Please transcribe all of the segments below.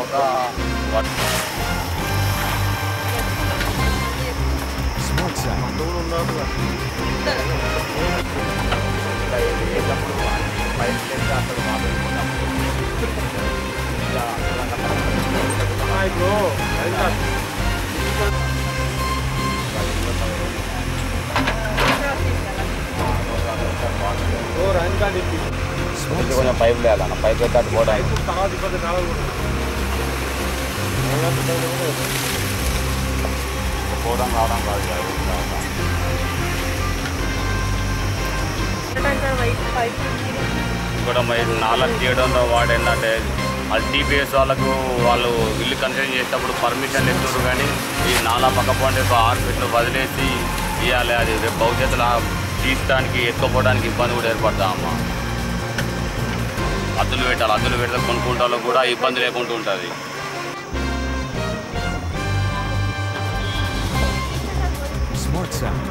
ఒక one Smart sound. ఇలా ఇది వేసినప్పుడు పైప్ లేక అక్కడ వాటర్ పోయినప్పుడు ఇలా Smart ఇది కొంచెం పైప్ లేదన్న పైప్ అయితే అటు పోవడానికి పోవడం రావడం కాదు కదా, ఇది రావడం. కూడా మరి నాలా తీయడంలో వాడేంటంటే వాళ్ళు టీపీఎస్ వాళ్ళకు వాళ్ళు ఇల్లు కన్స్ట్రక్షన్ చేసేటప్పుడు పర్మిషన్ ఇస్తున్నారు కానీ ఈ నాలా పక్క పండి ఒక ఆరు ఫీట్లు వదిలేసి ఇవ్వాలి అది రేపు భవిష్యత్తులో తీయడానికి ఎత్తుకోవడానికి ఇబ్బంది కూడా ఏర్పడతా అమ్మ అద్దులు పెట్టాలి అద్దులు పెడితే కొనుక్కుంటే వాళ్ళకి కూడా ఇబ్బంది లేకుండా ఉంటుంది Smart sound.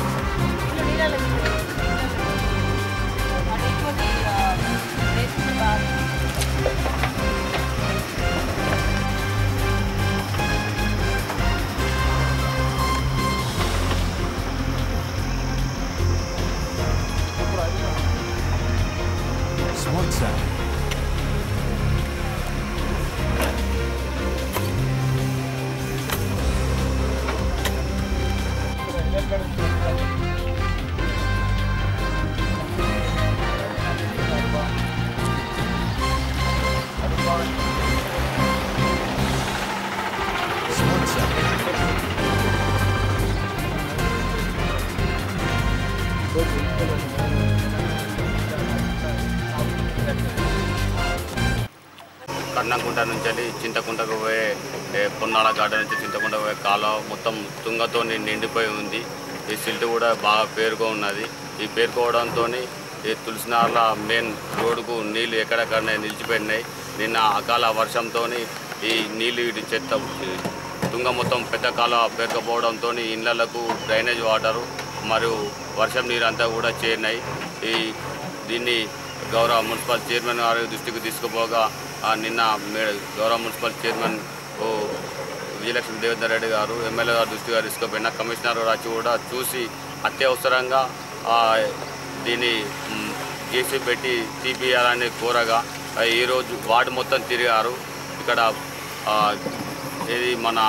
Smart sound. Smart sound. కన్నంకుంట నుంచి వెళ్ళి చింతకుంటకు పోయే ఏ, పొన్నాల గార్డ నుంచి చింతకుంట పోయే కాలువ మొత్తం తుంగతో నిండిపోయి ఉంది ఈ సిల్ట్ కూడా బాగా పేరుకో ఉన్నది ఈ పేరుకోవడంతో ఈ తులసినార్ల మెయిన్ రోడ్డుకు నీళ్లు ఎక్కడెక్కడనే నిలిచిపోయినాయి నిన్న అకాల వర్షంతో ఈ నీళ్లు ఇటు చెత్త తుంగ మొత్తం పెద్ద కాలువ పేరుకపోవడంతో ఇళ్లకు డ్రైనేజ్ వాటరు మరియు వర్షం నీరు అంతా కూడా చేరినాయి ఈ దీన్ని గౌరవ మున్సిపల్ చైర్మన్ గారి దృష్టికి తీసుకుపోగా ఆ నిన్న మే- గౌరవ మున్సిపల్ చైర్మన్ ఓ విజయలక్ష్మి దేవేందర్ రెడ్డి గారు ఎమ్మెల్యే గారు దృష్టి గారు తీసుకుపోయిన కమిషనర్ గారు వచ్చి కూడా చూసి అత్యవసరంగా ఆ, దీన్ని జేసీ పెట్టి తీపియాలని కోరగా ఆ, ఈరోజు వార్డు మొత్తం తిరిగారు ఇక్కడ ఆ, ఇది మన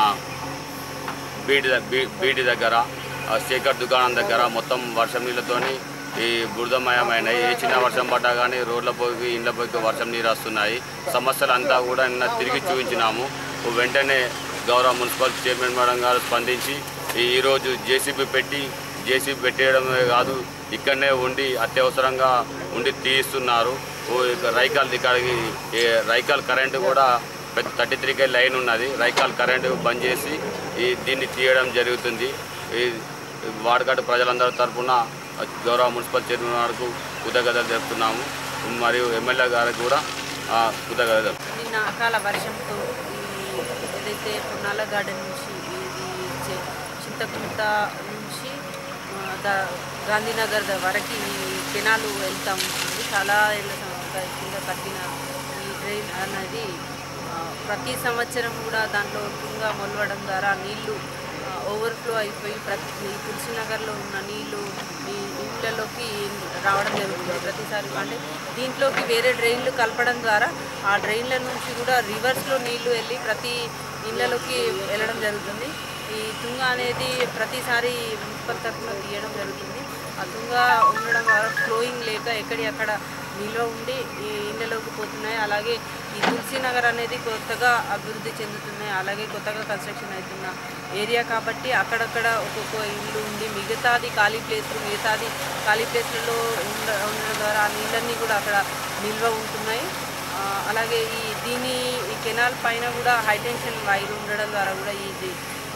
బీడి ద- బీ- బీడి దగ్గర ఆ శేఖర్ దుకాణం దగ్గర మొత్తం వర్షం నీళ్ళతోని ఈ బురదమయమైనాయి ఏ చిన్న వర్షం పడ్డా కానీ రోడ్ల పోయి ఇండ్ల పోయి వర్షం నీరు వస్తున్నాయి సమస్యలు అంతా కూడా నిన్న తిరిగి చూపించినాము వెంటనే గౌరవ మున్సిపల్ చైర్మన్ మేడం గారు స్పందించి ఈ- ఈరోజు జేసీబీ పెట్టి జేసీబీ పెట్టేయడమే కాదు ఇక్కడనే ఉండి అత్యవసరంగా ఉండి తీయిస్తున్నారు ఓ ఇక రైకాల్ ఇక్కడికి ఈ రైకాల్ కరెంటు కూడా పెద్ద థర్టీ త్రీ కే లైన్ ఉన్నది రైకాల్ కరెంటు బంద్ చేసి ఈ దీన్ని తీయడం జరుగుతుంది ఈ వాడగట్టు ప్రజలందరి తరఫున గౌరవ మున్సిపల్ చైర్మన్ గారికి కృతజ్ఞతలు చెప్తున్నాము మరియు ఎమ్మెల్యే గారికి కూడా ఆ, కృతజ్ఞతలు నిన్న అకాల వర్షంతో ఈ ఏదైతే పొన్నాల గార్డెన్ నుంచి ఇది చి- చింతకుంట నుంచి ఆ, ద- గాంధీనగర్ ద- వరకు ఈ కెనాలు వెళ్తా ఉంటుంది చాలా ఏళ్ళ సం- కింద కట్టిన ఈ డ్రైన్ అనేది ఆ, ప్రతి సంవత్సరం కూడా దాంట్లో తుంగ మొలవడం ద్వారా నీళ్లు ఓవర్ఫ్లో అయిపోయి ప్రతి ఈ తులసినగర్లో ఉన్న నీళ్లు ఈ ఇళ్ళలోకి రావడం జరుగుతుంది ప్రతిసారి అంటే దీంట్లోకి వేరే డ్రైన్లు కలపడం ద్వారా ఆ డ్రైన్ల నుంచి కూడా రివర్స్లో నీళ్లు వెళ్ళి ప్రతి ఇళ్ళలోకి వెళ్ళడం జరుగుతుంది ఈ తుంగ అనేది ప్రతిసారి మున్సిపల్ తరఫున తీయడం జరుగుతుంది ఆ తుంగ ఉండడం ద్వారా ఫ్లోయింగ్ లేక ఎక్కడి అక్కడ నిల్వ ఉండి ఈ ఇళ్ళలోకి పోతున్నాయి అలాగే ఈ తులసి నగర్ అనేది కొత్తగా అభివృద్ధి చెందుతున్నాయి అలాగే కొత్తగా కన్స్ట్రక్షన్ అవుతున్న ఏరియా కాబట్టి అక్కడక్కడ ఒక్కొక్క ఇల్లు ఉండి మిగతాది ఖాళీ ప్లేస్లు మిగతాది ఖాళీ ప్లేస్లలో ఉండ ఉండడం ద్వారా ఆ నీళ్ళన్నీ కూడా అక్కడ నిల్వ ఉంటున్నాయి ఆ, అలాగే ఈ దీని ఈ కెనాల్ పైన కూడా హైటెన్షన్ వైర్ ఉండడం ద్వారా కూడా ఇది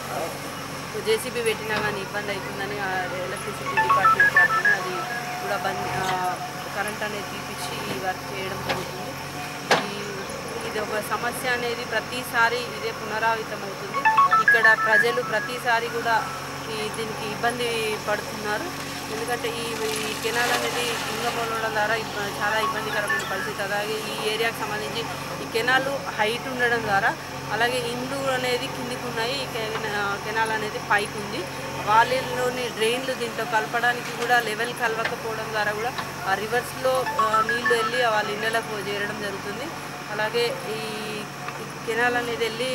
జేసీబీ పెట్టినా కానీ ఇబ్బంది అవుతుందని ఆ ఎలక్ట్రిసిటీ డిపార్ట్మెంట్ తరఫున అది కూడా బంద్ ఆ, కరెంట్ అనేది తీపిచ్చి ఈ వర్క్ చేయడం జరుగుతుంది ఈ ఇది ఒక సమస్య అనేది ప్రతిసారి ఇదే పునరావృతం అవుతుంది ఇక్కడ ప్రజలు ప్రతిసారి కూడా ఈ దీనికి ఇబ్బంది పడుతున్నారు ఎందుకంటే ఈ ఈ కెనాల్ అనేది లింగంలో ఉండడం ద్వారా ఇబ్బ- చాలా ఇబ్బందికరమైన పరిస్థితి అలాగే ఈ ఏరియాకి సంబంధించి ఈ కెనాల్ హైట్ ఉండడం ద్వారా అలాగే ఇండ్లు అనేది కిందికి ఉన్నాయి ఈ కెనా- కెనాల్ అనేది పైకి ఉంది వాళ్ళలోని డ్రైన్లు దీంట్లో కలపడానికి కూడా లెవెల్ కలవకపోవడం ద్వారా కూడా ఆ రివర్స్లో నీళ్లు వెళ్ళి వాళ్ళ ఇళ్ళలకు చేరడం జరుగుతుంది అలాగే ఈ ఈ కెనాల్ అనేది వెళ్ళి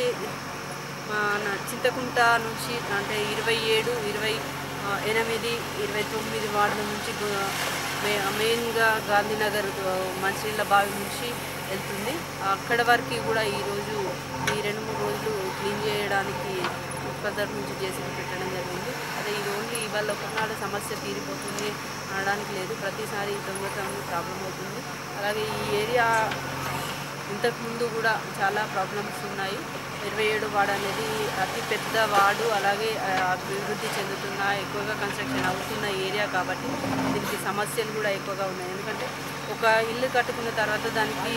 మన చింతకుంట నుంచి అంటే ఇరవై ఏడు ఇరవై ఆ, ఎనిమిది ఇరవై తొమ్మిది వార్డుల నుంచి గు- మే- మెయిన్గా గాంధీనగర్ ఆ, మంచినీళ్ళ బావి నుంచి వెళ్తుంది అక్కడ వరకు కూడా ఈరోజు ఈ రెండు మూడు రోజులు క్లీన్ చేయడానికి ఉత్పత్తుల నుంచి జేసీబీ పెట్టడం జరిగింది అదే ఇది ఓన్లీ ఇవాళ ఒకనాడు సమస్య తీరిపోతుంది అనడానికి లేదు ప్రతిసారి దొంగతనం ప్రాబ్లం అవుతుంది అలాగే ఈ ఏరియా ఇంతకుముందు కూడా చాలా ప్రాబ్లమ్స్ ఉన్నాయి ఇరవై ఏడు వార్డు అనేది అతి పెద్ద వార్డు అలాగే ఆ, అభివృద్ధి చెందుతున్న ఎక్కువగా కన్స్ట్రక్షన్ అవుతున్న ఏరియా కాబట్టి దీనికి సమస్యలు కూడా ఎక్కువగా ఉన్నాయి ఎందుకంటే ఒక ఇల్లు కట్టుకున్న తర్వాత దానికి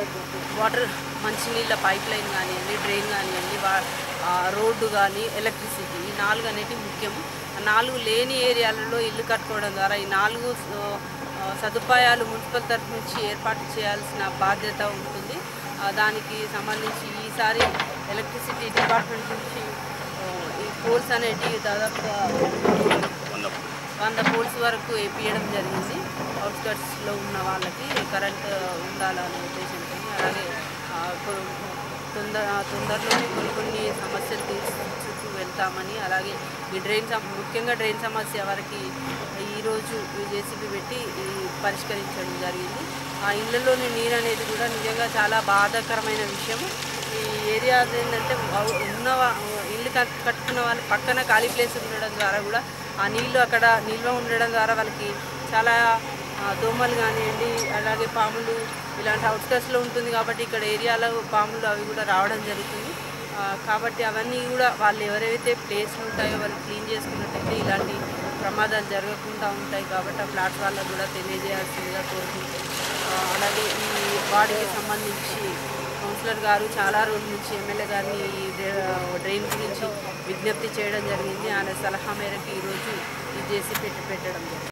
వాటర్ మంచినీళ్ళ పైప్ లైన్ కానివ్వండి డ్రైన్ కానివ్వండి వా ఆ, రోడ్డు కానీ ఎలక్ట్రిసిటీ ఈ నాలుగు అనేటివి ముఖ్యము ఆ నాలుగు లేని ఏరియాలలో ఇల్లు కట్టుకోవడం ద్వారా ఈ నాలుగు ఆ, ఆ, సదుపాయాలు మున్సిపల్ తరఫు నుంచి ఏర్పాటు చేయాల్సిన బాధ్యత ఉంటుంది ఆ, దానికి సంబంధించి ఈసారి ఎలక్ట్రిసిటీ డిపార్ట్మెంట్ నుంచి ఆ, ఈ పోల్స్ అనేటివి దాదాపుగా వంద వంద పోల్స్ వరకు వేపియడం జరిగింది అవుట్స్కట్స్లో ఉన్న వాళ్ళకి కరెంట్ ఉండాలనే ఉద్దేశంతో అలాగే ఆ, కొ- తొందర తొందరలోనే కొన్ని కొన్ని సమస్యలు తీర్చుతూ వెళ్తామని అలాగే ఈ డ్రైన్ సమ ముఖ్యంగా డ్రైన్ సమస్య వరకు ఈరోజు ఈ జేసీబీ పెట్టి ఈ పరిష్కరించడం జరిగింది ఆ ఇళ్ళలోని నీరు అనేది కూడా నిజంగా చాలా బాధాకరమైన విషయం ఈ ఏరియా ఏంటంటే అవ్- ఉన్న వా- ఇల్లు కట్- కట్టుకున్న వాళ్ళు పక్కన ఖాళీ ప్లేస్ ఉండడం ద్వారా కూడా ఆ నీళ్లు అక్కడ నిల్వ ఉండడం ద్వారా వాళ్ళకి చాలా ఆ, దోమలు కానివ్వండి అలాగే పాములు ఇలాంటి అవుట్స్కట్స్లో ఉంటుంది కాబట్టి ఇక్కడ ఏరియాలో పాములు అవి కూడా రావడం జరుగుతుంది ఆ, కాబట్టి అవన్నీ కూడా వాళ్ళు ఎవరైతే ప్లేస్లు ఉంటాయో వాళ్ళు క్లీన్ చేసుకున్నట్టయితే ఇలాంటి ప్రమాదాలు జరగకుండా ఉంటాయి కాబట్టి ఆ ఫ్లాట్స్ వాళ్ళకు కూడా తెలియజేయాల్సిందిగా కోరుకుంటాం అలాగే ఈ వార్డుకి సంబంధించి కౌన్సిలర్ గారు చాలా రోజుల నుంచి ఎమ్మెల్యే గారిని ఈ డ్రై- డ్రైన్ గురించి విజ్ఞప్తి చేయడం జరిగింది ఆయన సలహా మేరకు ఈరోజు ఈ జేసీ పెట్టి పెట్టడం జరిగింది